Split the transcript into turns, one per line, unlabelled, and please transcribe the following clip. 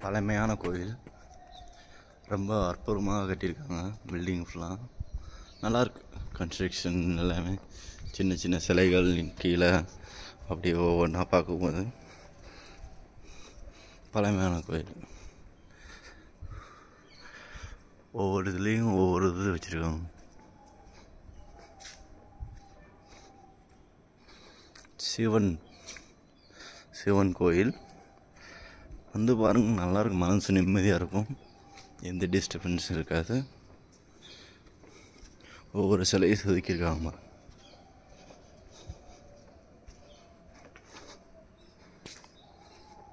பழமையான கோயில் ரொம்ப அற்புதமாக கட்டியிருக்காங்க பில்டிங் ஃபுல்லாக நல்லாயிருக்கு கன்ஸ்ட்ரக்ஷன் எல்லாமே சின்ன சின்ன சிலைகள் கீழே அப்படியே ஒவ்வொன்றா பார்க்கும்போது பழமையான கோயில் ஒவ்வொரு இதுலேயும் ஒவ்வொரு இது வச்சுருக்காங்க சிவன் சிவன் கோயில் வந்து பாருங்க நல்லாயிருக்கும் மனசு நிம்மதியாக இருக்கும் எந்த டிஸ்டர்பன்ஸும் இருக்காது ஒவ்வொரு சிலையும் செதுக்கியிருக்காங்க பாருங்க